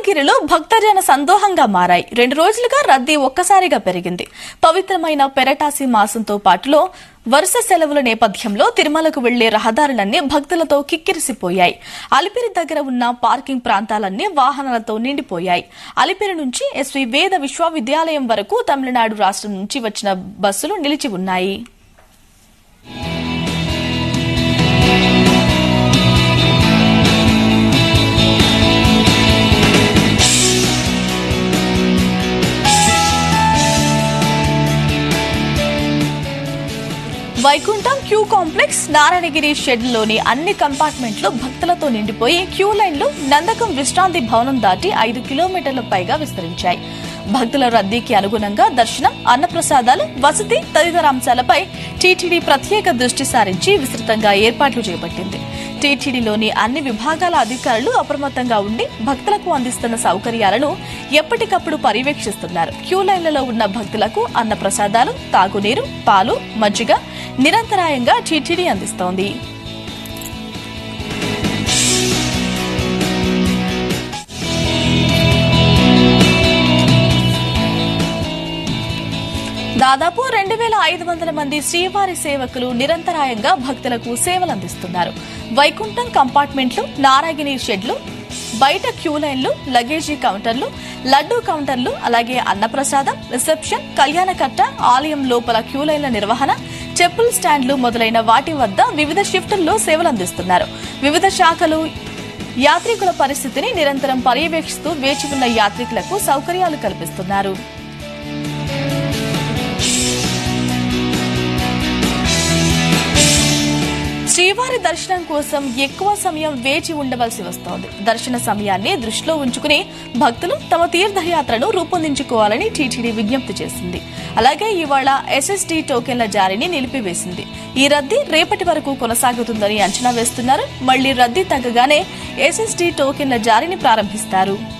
మంగళగిరిలో భక్తజన సందోహంగా మారాయి రెండు రోజులుగా రద్దీ ఒక్కసారిగా పెరిగింది పవిత్రమైన పెరటాసి మాసంతో పాటులో వరుస సెలవుల నేపథ్యంలో తిరుమలకు వెళ్లే రహదారులన్నీ భక్తులతో కిక్కిరిసిపోయాయి అలిపిరి దగ్గర ఉన్న పార్కింగ్ ప్రాంతాలన్నీ వాహనాలతో నిండిపోయాయి అలిపిరి నుంచి ఎస్వి వేద విశ్వవిద్యాలయం వరకు తమిళనాడు రాష్ట్రం నుంచి వచ్చిన బస్సులు నిలిచి ఉన్నాయి వైకుంఠం క్యూ కాంప్లెక్స్ నారాయణగిరి షెడ్లోని అన్ని కంపార్ట్మెంట్లు భక్తులతో నిండిపోయి క్యూ లైన్లు నందకం విశ్రాంతి భవనం దాటి ఐదు కిలోమీటర్ల పైగా విస్తరించాయి భక్తుల రద్దీకి అనుగుణంగా దర్శనం అన్నప్రసాదాలు వసతి తదితర అంశాలపై టీటీడీ ప్రత్యేక దృష్టి సారించి విస్తృతంగా ఏర్పాట్లు చేపట్టింది టీటీడీలోని అన్ని విభాగాల అధికారులు అప్రమత్తంగా ఉండి భక్తులకు అందిస్తున్న సౌకర్యాలను ఎప్పటికప్పుడు పర్యవేక్షిస్తున్నారు క్యూ లైన్లలో ఉన్న భక్తులకు అన్న ప్రసాదాలు తాగునీరు పాలు మజ్జిగ నిరంతరాయంగా టీటీడీ అందిస్తోంది దాదాపు రెండు వేల ఐదు వందల మంది శ్రీవారి సేవకులు నిరంతరాయంగా భక్తులకు సేవలు అందిస్తున్నారు వైకుంఠం కంపార్ట్మెంట్లు నారాగిణి షెడ్లు బయట క్యూ లైన్లు లగేజీ కౌంటర్లు లడ్డూ కౌంటర్లు అలాగే అన్నప్రసాదం రిసెప్షన్ కళ్యాణకట్ట ఆలయం లోపల క్యూ లైన్ల నిర్వహణ చెప్పుల్ స్టాండ్లు మొదలైన వాటి వద్ద వివిధ షిఫ్టుల్లో సేవలు అందిస్తున్నారు వివిధ శాఖలు యాత్రికుల పరిస్థితిని నిరంతరం పర్యవేక్షిస్తూ వేచి ఉన్న యాత్రికులకు సౌకర్యాలు కల్పిస్తున్నారు శ్రీవారి దర్శనం కోసం ఎక్కువ సమయం వేచి ఉండవలసి వస్తోంది దర్శన సమయాన్ని దృష్టిలో ఉంచుకుని భక్తులు తమ తీర్థయాత్రను రూపొందించుకోవాలని టీటీడీ విజ్ఞప్తి చేసింది అలాగే ఇవాళ ఎస్ఎస్డీ టోకెన్ల జారీని నిలిపివేసింది ఈ రద్దీ రేపటి వరకు కొనసాగుతుందని అంచనా వేస్తున్నారు మళ్లీ రద్దీ తగ్గగానే ఎస్ఎస్డీ టోకెన్ల జారీని ప్రారంభిస్తారు